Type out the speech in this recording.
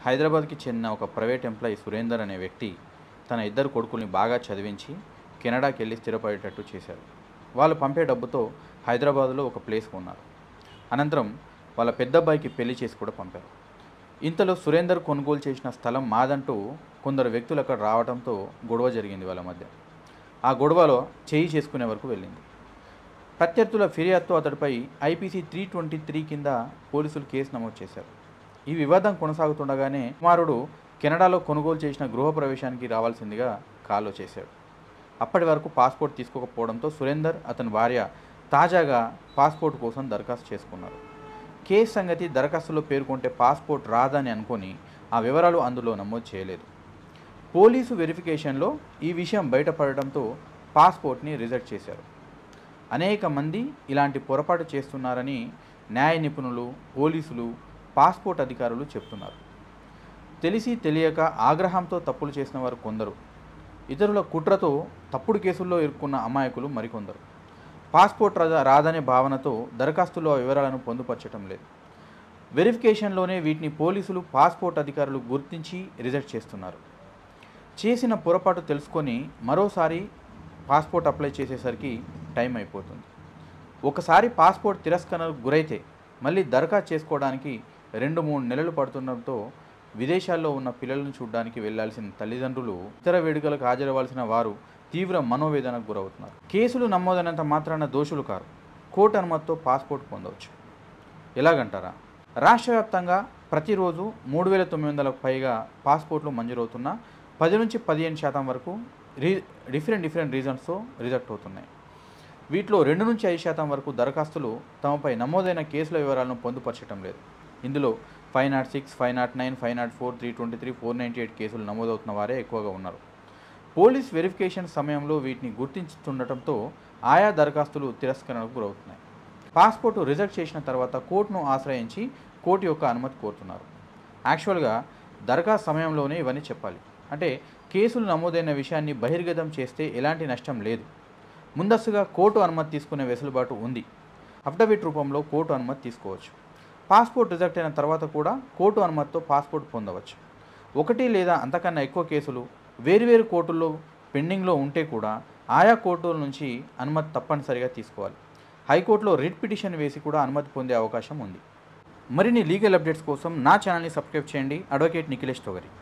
హైదరాబాద్కి చెందిన ఒక ప్రైవేట్ ఎంప్లాయీ సురేందర్ అనే వ్యక్తి తన ఇద్దరు కొడుకుల్ని బాగా చదివించి కెనడాకి వెళ్ళి స్థిరపడేటట్టు చేశారు వాళ్ళు పంపే డబ్బుతో హైదరాబాద్లో ఒక ప్లేస్ కొన్నారు అనంతరం వాళ్ళ పెద్ద అబ్బాయికి పెళ్లి చేసి కూడా పంపారు ఇంతలో సురేందర్ కొనుగోలు చేసిన స్థలం మాదంటూ కొందరు వ్యక్తులు అక్కడ రావడంతో గొడవ జరిగింది వాళ్ళ మధ్య ఆ గొడవలో చేయి చేసుకునే వరకు వెళ్ళింది ప్రత్యర్థుల ఫిర్యాదుతో అతడిపై ఐపీసీ త్రీ ట్వంటీ త్రీ కింద పోలీసులు కేసు నమోదు చేశారు ఈ వివాదం కొనసాగుతుండగానే కుమారుడు కెనడాలో కొనుగోలు చేసిన గృహప్రవేశానికి రావాల్సిందిగా కాలో చేశాడు అప్పటి వరకు పాస్పోర్ట్ తీసుకోకపోవడంతో సురేందర్ అతని భార్య తాజాగా పాస్పోర్ట్ కోసం దరఖాస్తు చేసుకున్నారు కేసు సంగతి దరఖాస్తులో పేర్కొంటే పాస్పోర్ట్ రాదని అనుకొని ఆ వివరాలు అందులో నమోదు చేయలేదు పోలీసు వెరిఫికేషన్లో ఈ విషయం బయటపడడంతో పాస్పోర్ట్ని రిజెక్ట్ చేశారు అనేక మంది ఇలాంటి పొరపాటు చేస్తున్నారని న్యాయ నిపుణులు పోలీసులు పాస్పోర్ట్ అధికారులు చెప్తున్నారు తెలిసి తెలియక ఆగ్రహంతో తప్పులు చేసిన వారు కొందరు ఇతరుల కుట్రతో తప్పుడు కేసుల్లో ఇరుక్కున్న అమాయకులు మరికొందరు పాస్పోర్ట్ రాదా రాదనే భావనతో దరఖాస్తులో ఆ వివరాలను పొందుపరచడం లేదు వెరిఫికేషన్లోనే వీటిని పోలీసులు పాస్పోర్ట్ అధికారులు గుర్తించి రిజెక్ట్ చేస్తున్నారు చేసిన పొరపాటు తెలుసుకొని మరోసారి పాస్పోర్ట్ అప్లై చేసేసరికి టైం అయిపోతుంది ఒకసారి పాస్పోర్ట్ తిరస్కరణకు గురైతే మళ్ళీ దరఖాస్తు చేసుకోవడానికి రెండు మూడు నెలలు పడుతుండటంతో విదేశాల్లో ఉన్న పిల్లలను చూడడానికి వెళ్లాల్సిన తల్లిదండ్రులు ఇతర వేడుకలకు హాజరవ్వాల్సిన వారు తీవ్ర మనోవేదనకు గురవుతున్నారు కేసులు నమోదైనంత మాత్రాన దోషులు కారు కోర్టు అనుమతితో పాస్పోర్ట్ పొందవచ్చు ఎలాగంటారా రాష్ట్ర వ్యాప్తంగా ప్రతిరోజు మూడు వేల తొమ్మిది వందలకు పైగా పాస్పోర్ట్లు మంజూరవుతున్న పది నుంచి పదిహేను శాతం వరకు రీ డిఫరెంట్ డిఫరెంట్ రీజన్స్తో రిజెక్ట్ అవుతున్నాయి వీటిలో రెండు నుంచి ఐదు శాతం వరకు దరఖాస్తులు తమపై నమోదైన కేసుల వివరాలను పొందుపరచడం లేదు ఇందులో five nought six five nought nine five nought four three twenty three four ninety eight కేసులు నమోదవుతున్న వారే ఎక్కువగా ఉన్నారు పోలీస్ వెరిఫికేషన్ సమయంలో వీటిని గుర్తించుతుండటంతో ఆయా దరఖాస్తులు తిరస్కరణకు గురవుతున్నాయి పాస్పోర్టు రిజెక్ట్ చేసిన తర్వాత కోర్టును ఆశ్రయించి కోర్టు యొక్క అనుమతి కోరుతున్నారు యాక్చువల్గా దరఖాస్తు సమయంలోనే ఇవన్నీ చెప్పాలి అంటే కేసులు నమోదైన విషయాన్ని బహిర్గతం చేస్తే ఎలాంటి నష్టం లేదు ముందస్తుగా కోర్టు అనుమతి తీసుకునే వెసులుబాటు ఉంది అఫిడవిట్ రూపంలో కోర్టు అనుమతి తీసుకోవచ్చు పాస్పోర్ట్ రిజెక్ట్ అయిన తర్వాత కూడా కోర్టు అనుమతితో పాస్పోర్ట్ పొందవచ్చు ఒకటి లేదా అంతకన్నా ఎక్కువ కేసులు వేరువేరు కోర్టుల్లో పెండింగ్లో ఉంటే కూడా ఆయా కోర్టుల నుంచి అనుమతి తప్పనిసరిగా తీసుకోవాలి హైకోర్టులో రిట్ పిటిషన్ వేసి కూడా అనుమతి పొందే అవకాశం ఉంది మరిన్ని లీగల్ అప్డేట్స్ కోసం నా ఛానల్ని సబ్స్క్రైబ్ చేయండి అడ్వకేట్ నిఖిలేష్ తొగరి